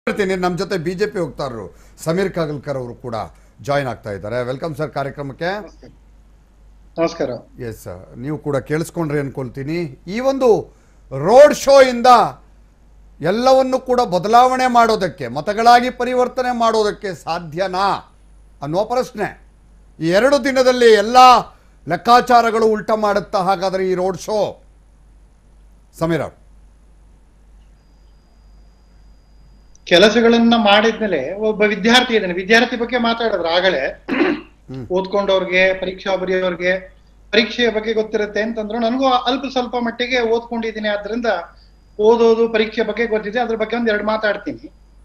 ಹೇಳ್ತೀನಿ ನಮ್ಮ ಜೊತೆ ಬಿಜೆಪಿ ಹೋಗ್ತಾರರು ಸಮೀರ್ ಕಾಗಲ್ಕರ್ ಅವರು ಕೂಡ ಜಾಯಿನ್ ಆಗ್ತಾ ಇದ್ದಾರೆ ವೆಲ್ಕಮ್ ಸರ್ ಕಾರ್ಯಕ್ರಮಕ್ಕೆ ನಮಸ್ಕಾರ ಎಸ್ ನೀವು ಕೂಡ ಕೇಳಿಸ್ಕೊಂಡ್ರಿ ಅನ್ಕೊಳ್ತೀನಿ ಈ ಒಂದು ರೋಡ್ ಶೋ ಇಂದ ಎಲ್ಲವನ್ನು ಕೂಡ ಬದಲಾವಣೆ ಮಾಡೋದಕ್ಕೆ ಮತಗಳಾಗಿ ಪರಿವರ್ತನೆ ಮಾಡೋದಕ್ಕೆ ಸಾಧ್ಯನಾ ಅನ್ನೋ ಪ್ರಶ್ನೆ ಈ ಎರಡು ದಿನದಲ್ಲಿ ಎಲ್ಲ ಲೆಕ್ಕಾಚಾರಗಳು ಉಲ್ಟ ಮಾಡುತ್ತಾ ಹಾಗಾದರೆ ಈ ರೋಡ್ ಶೋ ಸಮೀರ್ ಅವ್ರು ಕೆಲಸಗಳನ್ನ ಮಾಡಿದ್ಮೇಲೆ ಒಬ್ಬ ವಿದ್ಯಾರ್ಥಿ ಇದ್ದಾನೆ ವಿದ್ಯಾರ್ಥಿ ಬಗ್ಗೆ ಮಾತಾಡಿದ್ರು ಆಗಲೇ ಓದ್ಕೊಂಡವ್ರಿಗೆ ಪರೀಕ್ಷಾ ಬರೆಯೋರ್ಗೆ ಪರೀಕ್ಷೆಯ ಬಗ್ಗೆ ಗೊತ್ತಿರುತ್ತೆ ಅಂತಂದ್ರು ನನಗೂ ಅಲ್ಪ ಸ್ವಲ್ಪ ಮಟ್ಟಿಗೆ ಓದ್ಕೊಂಡಿದ್ದೀನಿ ಆದ್ರಿಂದ ಓದೋದು ಪರೀಕ್ಷೆ ಬಗ್ಗೆ ಗೊತ್ತಿದೆ ಅದ್ರ ಬಗ್ಗೆ ಒಂದ್ ಎರಡು ಮಾತಾಡ್ತೀನಿ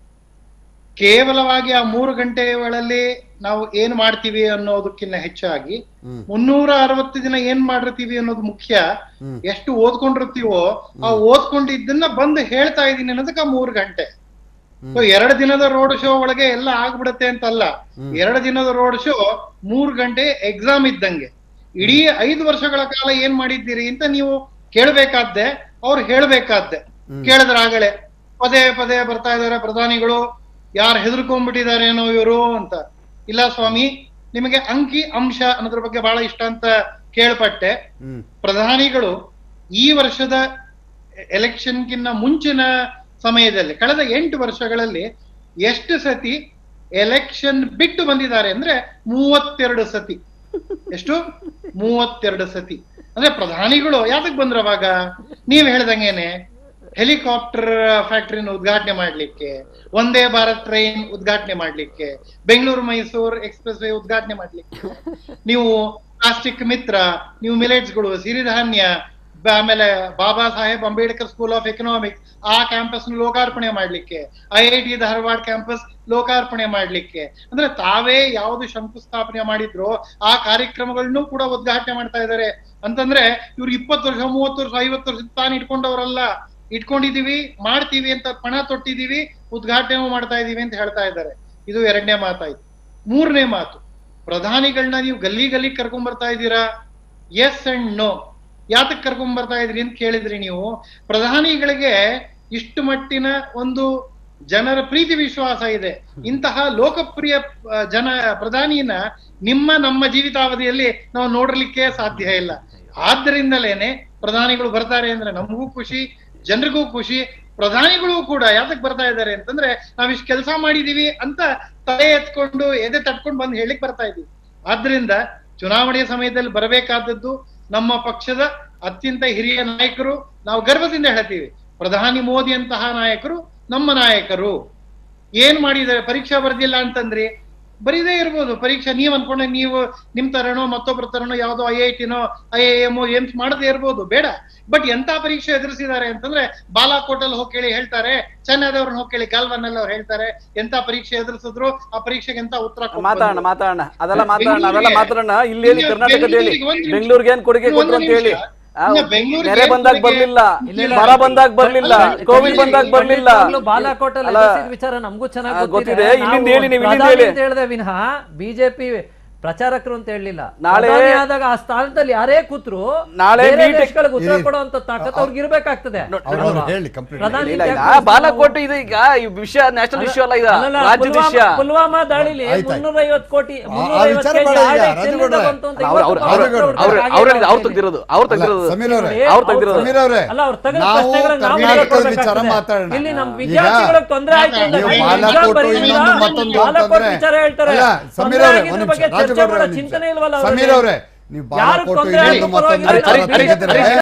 ಕೇವಲವಾಗಿ ಆ ಮೂರು ಗಂಟೆಗಳಲ್ಲಿ ನಾವು ಏನ್ ಮಾಡ್ತೀವಿ ಅನ್ನೋದಕ್ಕಿಂತ ಹೆಚ್ಚಾಗಿ ಹ್ಮ್. ಮುನ್ನೂರ ಅರವತ್ತು ದಿನ ಏನ್ ಮಾಡಿರ್ತೀವಿ ಅನ್ನೋದು ಮುಖ್ಯ ಹ್ಮ್. ಎಷ್ಟು ಓದ್ಕೊಂಡಿರ್ತೀವೋ ಆ ಓದ್ಕೊಂಡಿದ್ದನ್ನ ಬಂದು ಹೇಳ್ತಾ ಇದೀನಿ ಅನ್ನೋದಕ್ಕೆ ಆ ಮೂರು ಗಂಟೆ ಸೊ ಎರಡು ದಿನದ ರೋಡ್ ಶೋ ಒಳಗೆ ಎಲ್ಲ ಆಗ್ಬಿಡತ್ತೆ ಅಂತಲ್ಲ ಎರಡು ದಿನದ ರೋಡ್ ಶೋ ಮೂರ್ ಗಂಟೆ ಎಕ್ಸಾಮ್ ಇದ್ದಂಗೆ ಇಡೀ ಐದು ವರ್ಷಗಳ ಕಾಲ ಏನ್ ಮಾಡಿದ್ದೀರಿ ಅಂತ ನೀವು ಕೇಳ್ಬೇಕಾದ್ದೆ ಅವ್ರು ಹೇಳ್ಬೇಕಾದ್ದೆ ಕೇಳಿದ್ರಾಗಲೇ ಪದೇ ಪದೇ ಬರ್ತಾ ಇದಾರೆ ಪ್ರಧಾನಿಗಳು ಯಾರು ಹೆದರ್ಕೊಂಡ್ಬಿಟ್ಟಿದಾರೇನೋ ಇವರು ಅಂತ ಇಲ್ಲ ಸ್ವಾಮಿ ನಿಮಗೆ ಅಂಕಿ ಅಂಶ ಅನ್ನೋದ್ರ ಬಗ್ಗೆ ಬಹಳ ಇಷ್ಟ ಅಂತ ಕೇಳ್ಪಟ್ಟೆ ಹ್ಮ್ ಪ್ರಧಾನಿಗಳು ಈ ವರ್ಷದ ಎಲೆಕ್ಷನ್ಗಿನ್ನ ಮುಂಚಿನ ಸಮಯದಲ್ಲಿ ಕಳೆದ ಎಂಟು ವರ್ಷಗಳಲ್ಲಿ ಎಷ್ಟು ಸತಿ ಎಲೆಕ್ಷನ್ ಬಿಟ್ಟು ಬಂದಿದ್ದಾರೆ ಅಂದ್ರೆ ಮೂವತ್ತೆರಡು ಸತಿ ಎಷ್ಟು ಮೂವತ್ತೆರಡು ಸತಿ ಅಂದ್ರೆ ಪ್ರಧಾನಿಗಳು ಯಾತಕ್ ಬಂದ್ರು ಅವಾಗ ನೀವ್ ಹೇಳ್ದಂಗೇನೆ ಹೆಲಿಕಾಪ್ಟರ್ ಫ್ಯಾಕ್ಟರಿನ ಉದ್ಘಾಟನೆ ಮಾಡ್ಲಿಕ್ಕೆ ಒಂದೇ ಭಾರತ್ ಟ್ರೈನ್ ಉದ್ಘಾಟನೆ ಮಾಡ್ಲಿಕ್ಕೆ ಬೆಂಗಳೂರು ಮೈಸೂರು ಎಕ್ಸ್ಪ್ರೆಸ್ ವೇ ಉದ್ಘಾಟನೆ ಮಾಡ್ಲಿಕ್ಕೆ ನೀವು ಪ್ಲಾಸ್ಟಿಕ್ ಮಿತ್ರ ನೀವು ಮಿಲೆಟ್ಸ್ಗಳು ಸಿರಿಧಾನ್ಯ ಬ- ಆಮೇಲೆ Baba Saheb Ambedkar school of economics ಆ ಕ್ಯಾಂಪಸ್ ಲೋಕಾರ್ಪಣೆ ಮಾಡ್ಲಿಕ್ಕೆ I I T Dharwad campus ಲೋಕಾರ್ಪಣೆ ಮಾಡ್ಲಿಕ್ಕೆ ಅಂದ್ರೆ ತಾವೇ ಯಾವ್ದು ಶಂಕುಸ್ಥಾಪನೆ ಮಾಡಿದ್ರೋ ಆ ಕಾರ್ಯಕ್ರಮಗಳನ್ನು ಕೂಡ ಉದ್ಘಾಟನೆ ಮಾಡ್ತಾ ಇದ್ದಾರೆ ಅಂತಂದ್ರೆ ಇವ್ರು ಇಪ್ಪತ್ತು ವರ್ಷ ಮೂವತ್ತು ವರ್ಷ ಐವತ್ತು ವರ್ಷ ತಾನು ಇಟ್ಕೊಂಡವರಲ್ಲ ಇಟ್ಕೊಂಡಿದೀವಿ ಮಾಡ್ತೀವಿ ಅಂತ ಪಣ ತೊಟ್ಟಿದೀವಿ ಉದ್ಘಾಟನೆ ಮಾಡ್ತಾ ಇದೀವಿ ಅಂತ ಹೇಳ್ತಾ ಇದ್ದಾರೆ ಇದು ಎರಡನೇ ಮಾತಾಯ್ತು ಮೂರನೇ ಮಾತು ಪ್ರಧಾನಿಗಳನ್ನ ನೀವು ಗಲ್ಲಿ ಗಲ್ಲಿ ಕರ್ಕೊಂಡ್ ಬರ್ತಾ ಇದ್ದೀರಾ ಎಸ್ ಅಂಡ್ ನೋ ಯಾತಕ್ ಕರ್ಕೊಂಡ್ ಬರ್ತಾ ಇದ್ರಿ ಅಂತ ಕೇಳಿದ್ರಿ ನೀವು ಪ್ರಧಾನಿಗಳಿಗೆ ಇಷ್ಟು ಮಟ್ಟಿನ ಒಂದು ಜನರ ಪ್ರೀತಿ ವಿಶ್ವಾಸ ಇದೆ ಇಂತಹ ಲೋಕಪ್ರಿಯ ಆ, ಜನ ಪ್ರಧಾನಿನ ನಿಮ್ಮ ನಮ್ಮ ಜೀವಿತಾವಧಿಯಲ್ಲಿ ನಾವು ನೋಡ್ಲಿಕ್ಕೆ ಸಾಧ್ಯ ಇಲ್ಲ ಆದ್ದರಿಂದಲೇನೆ ಪ್ರಧಾನಿಗಳು ಬರ್ತಾರೆ ಅಂದ್ರೆ ನಮಗೂ ಖುಷಿ ಜನರಿಗೂ ಖುಷಿ ಪ್ರಧಾನಿಗಳು ಕೂಡ ಯಾತಕ್ ಬರ್ತಾ ಇದ್ದಾರೆ ಅಂತಂದ್ರೆ ನಾವಿಷ್ಟು ಕೆಲಸ ಮಾಡಿದೀವಿ ಅಂತ ತಲೆ ಎತ್ಕೊಂಡು ಎದೆ ತಟ್ಕೊಂಡು ಬಂದು ಹೇಳಿಕ್ ಬರ್ತಾ ಇದೀವಿ ಆದ್ರಿಂದ ಚುನಾವಣೆಯ ಸಮಯದಲ್ಲಿ ಬರಬೇಕಾದದ್ದು ನಮ್ಮ ಪಕ್ಷದ ಅತ್ಯಂತ ಹಿರಿಯ ನಾಯಕರು ನಾವು ಗರ್ವದಿಂದ ಹೇಳ್ತೀವಿ ಪ್ರಧಾನಿ ಮೋದಿ ಅಂತಹ ನಾಯಕರು ನಮ್ಮ ನಾಯಕರು ಏನ್ ಮಾಡಿದ್ದಾರೆ ಪರೀಕ್ಷಾ ಬರ್ದಿಲ್ಲ ಅಂತಂದ್ರಿ ಬರೀದೇ ಇರ್ಬೋದು ಪರೀಕ್ಷೆ ನೀವ್ ಅನ್ಕೊಂಡೆ ನೀವು ನಿಮ್ ತರನೋ ಮತ್ತೊಬ್ಬರ ತರನೋ ಯಾವ್ದೋ ಐ ಐ ಟಿನೋ ಐ ಐ ಎಮ್ ಏಮ್ಸ್ ಮಾಡದೇ ಇರ್ಬೋದು ಬೇಡ ಬಟ್ ಎಂತ ಪರೀಕ್ಷೆ ಎದುರಿಸಿದ್ದಾರೆ ಅಂತಂದ್ರೆ ಬಾಲಾಕೋಟ್ ಅಲ್ಲಿ ಹೋಗಿ ಕೇಳಿ ಹೇಳ್ತಾರೆ ಚೆನ್ನೈದವ್ರನ್ನ ಹೋಗಿ ಕೇಳಿ ಗಾಲ್ವನ್ ಅಲ್ಲಿ ಅವ್ರು ಹೇಳ್ತಾರೆ ಎಂತ ಪರೀಕ್ಷೆ ಎದುರಿಸಿದ್ರು ಆ ಪರೀಕ್ಷೆಗೆ ಎಂತ ಉತ್ತರ ಕೊಟ್ಟು ಮಾತಾಡೋಣ ಬಂದ್ರು. ಮಾತಾಡೋಣ ಅದೆಲ್ಲ ಮಾತಾಡೋಣ ಅವೆಲ್ಲ ಬೆಂಗಳೂರಿಗೆ- ಮಾತಾಡೋಣ ಇಲ್ಲಿ ಹೇಳಿ ಈಗ ಕರ್ನಾಟಕದ ಹೇಳಿ ಬೆಂಗಳೂರಿಗೆ ಒಂದು ನಿಮಿಷ. ಬೆಂಗಳೂರಿಗೆ ಏನ್ ಕೊಡುಗೆ ಒಂದು ಕೊಟ್ರು ಅಂತ ಹೇಳಿ ನಿಮಿಷ. ಆ, ಇನ್ನು ಬೆಂಗಳೂರಿಗೆ ನೆರೆ ಏನ್ ಬಂದಾಗ ಕೊಡುಗೆ- ಬರ್ಲಿಲ್ಲ ಇಲ್ಲ, ಇಲ್ಲ. ಬರ ಬಂದಾಗ ಬರ್ಲಿಲ್ಲ ಅಲ್ಲ, ಕೋವಿಡ್ ಇಲ್ಲಿ- ಬಂದಾಗ ಬರ್ಲಿಲ್ಲ ಖಂಡಿತವಾಗ್ಲೂ ಬಾಲಾಕೋಟಲ್ಲಿ ಅಲ್ಲ, ಎದುರಿಸಿದ ವಿಚಾರ ನಮಗೂ ಚೆನ್ನಾಗಿ ಆ, ಗೊತ್ತಿದೆ ಗೊತ್ತಿದೆ. ಇಲ್ಲಿಂದ ನಾವು ಹೇಳಿ, ನೀವು ಇಲ್ಲಿಂದ ಪ್ರಧಾನಿ ಹೇಳಿ. ಅಂತ ಹೇಳಿದೆ ವಿನಃ ಬಿಜೆಪಿ ಪ್ರಚಾರಕರು ಅಂತ ಹೇಳಲಿಲ್ಲ ನಾಳೆ- ಪ್ರಧಾನಿ ಆದಾಗ ಆ ಸ್ಥಾನದಲ್ಲಿ ಯಾರೇ ಕೂತ್ರು ನಾಳೆ ಬೇರೆ meeting- ದೇಶಗಳಿಗೆ ಉತ್ತರ ಇರಿ. ಕೊಡುವಂತ ತಾಕತ್ ಅವ್ರಿಗೆ ಇರ್ಬೇಕಾಗ್ತದೆ ಅವ್ರು ಹೇಳಿ ಕಂಪ್ಲೀಟ್ ಪ್ರಧಾನಿ ಇಲ್ಲ ಇಲ್ಲ ಯಾಕೆ ಬಾಲಕೋಟೆ ಇದು ಈಗ ಈ ವಿಷಯ ನ್ಯಾಷನಲ್ ಇಶ್ಯೂ ಅಲ್ಲ ಇದು ಅಲ್ಲಲ್ಲ, ರಾಜ್ಯದ ಪುಲ್ವಾಮಾ- ವಿಷಯ ಪುಲ್ವಾಮಾ ದಾಳಿಲಿ ಆಯ್ತು, ಆಯ್ತು. ಮುನ್ನೂರ ಐವತ್ತು ಕೋಟಿ ಆ ಮುನ್ನೂರ ವಿಚಾರ ಐವತ್ತು ಬೇಡ ಕೆಜಿ ಈಗ, ಆಡಳಿತ ಎಲ್ಲಿಂದ ರಾಜಗೌಡ್ರೆ. ಬಂತು ಅಂತ ಅವ್ರು ಇವತ್ತು ಅವ್ರು ಕಾಂಗ್ರೆಸ್ ಅವ್ರು- ಅವ್ರು ಅವ್ರು ಆಗಿಲ್ಲ ಅವ್ರು ಅಂತ ಅವ್ರು ತೆಗ್ದಿರೋದು ಅವ್ರು ಅಲ್ಲ, ತೆಗ್ದಿರೋದು ಸಮೀರ್ ಅವರೇ ಅವ್ರು ತೆಗ್ದಿರೋದು ಸಮೀರ್ ಅವರೇ ಅಲ್ಲ ಅವ್ರು ತೆಗೆದ ನಾವು ಪ್ರಶ್ನೆಗಳನ್ನ ನಾವು ಕರ್ನಾಟಕದ ಉತ್ತರ ವಿಚಾರ ಕೊಡ್ಬೇಕಾಗ್ತದೆ. ಮಾತಾಡೋಣ ಇಲ್ಲಿ ನಮ್ಮ ಈಗ ವಿದ್ಯಾರ್ಥಿಗಳಿಗೆ ತೊಂದರೆ ಆಯ್ತು ಅಂತ ನೀವು ಹೇಳಿ ಬಾಲಾಕೋಟು exam ಬರೀಲಿಲ್ಲ. ಇನ್ನೊಂದು ಮತ್ತೊಂದು ಬಾಲಾಕೋಟ್ ಅಂತಂದ್ರೆ ವಿಚಾರ ಹೇಳ್ತಾರೆ ಅಲ್ಲ ಸಮೀರ್ ತೊಂದ್ರೆ ಅವರೇ ಆಗಿದ್ರ ಒಂದ್ ಬಗ್ಗೆ ನಿಮಿಷ ಚರ್ಚೆ ರಾಜಗೌಡ್ರೆ ಮಾಡೋ ಒಂದ್ ನಿಮಿಷ ಚಿಂತನೆ ಇಲ್ವಲ್ಲ ಸಮೀರ್ ಅವರಿಗೆ? ಅವರೇ ನೀವು ಯಾರು ಬಾಲಾಕೋಟು ತೊಂದ್ರೆ ಇನ್ನೊಂದು ಆಗಿಲ್ಲ, ಮತ್ತೊಂದು ಪರವಾಗಿಲ್ಲ, ವಿಚಾರ ಅರೆ, ಅರೆ, ತೆಗೆದ್ರೆ ಅರೆ,